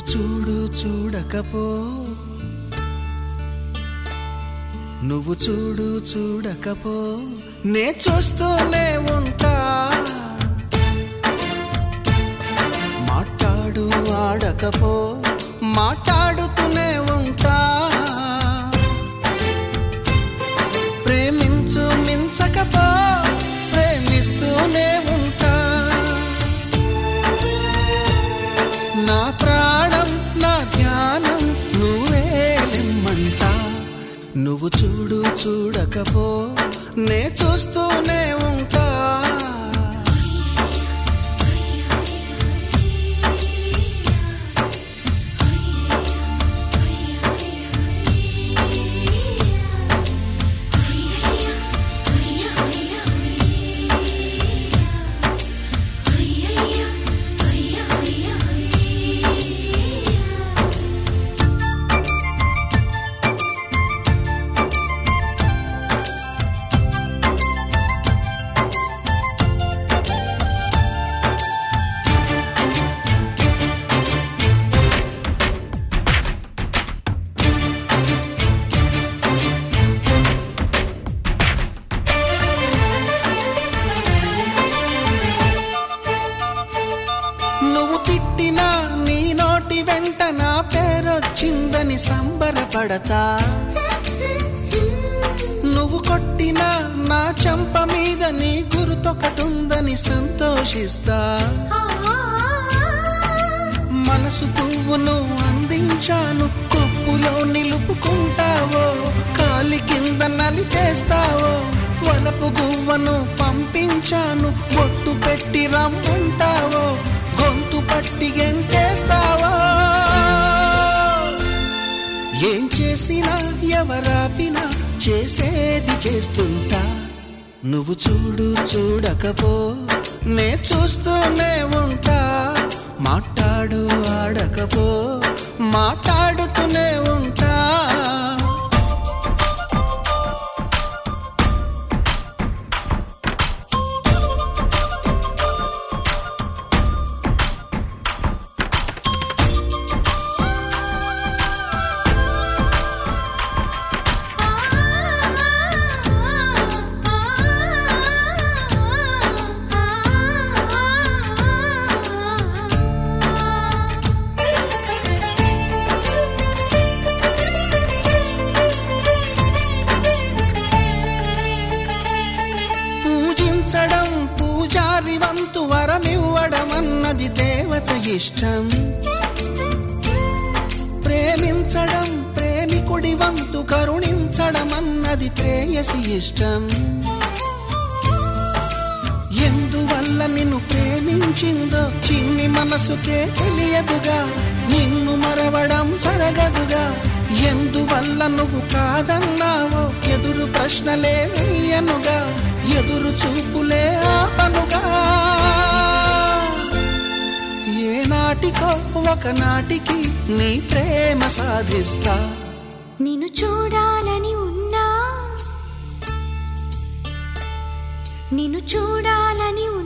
చూడు చూడకపో నువ్వు చూడు చూడకపో నే చూస్తూనే ఉంటా మాట్లాడు ఆడకపో మాట్లాడుతూనే ఉంటా ప్రేమించు మించకపో ప్రేమిస్తూనే ఉంటా నా ప్రాణం నా ధ్యానం నువ్వేలిమ్మంటా నువ్వు చూడు చూడకపో నే చూస్తూనే ఉంటా నువ్వు తిట్టినా నీ నోటి వెంట నా పేరొచ్చిందని సంబరపడతా నువ్వు కొట్టినా నా చెంప మీద నీ గురుతొకటుందని సంతోషిస్తా మనసు పువ్వును అందించాను కొప్పులో నిలుపుకుంటావో కాలి కింద నలిపేస్తావో వలపు గువ్వను పంపించాను బొట్టు పెట్టి రమ్మంటావో గొంతు పట్టి గెంటేస్తావో ఏం చేసినా ఎవరాపినా చేసేది చేస్తుంటా నువ్వు చూడు చూడకపో నే చూస్తూనే ఉంటా మాట్లాడు ఆడకపో మాట్లాడుతూనే ఉంటా పూజించడం పూజారి వంతు వరమివ్వడం అన్నది దేవత ఇష్టం ప్రేమించడం ప్రేమికుడి వంతు కరుణించడం అన్నది ప్రేయసి ఇష్టం ఎందువల్ల నిన్ను ప్రేమించిందో చిన్ని మనసుకే తెలియదుగా నిన్ను మరవడం జరగదుగా ఎందువల్ల నువ్వు కాదన్నావో ఎదురు ప్రశ్నలే వేయనుగా ఎదురు చూపులే ఆపనుగా ఏ నాటికో ఒకనాటికి నీ ప్రేమ సాధిస్తా నిన్ను చూడాలని ఉన్నా నిన్ను చూడాలని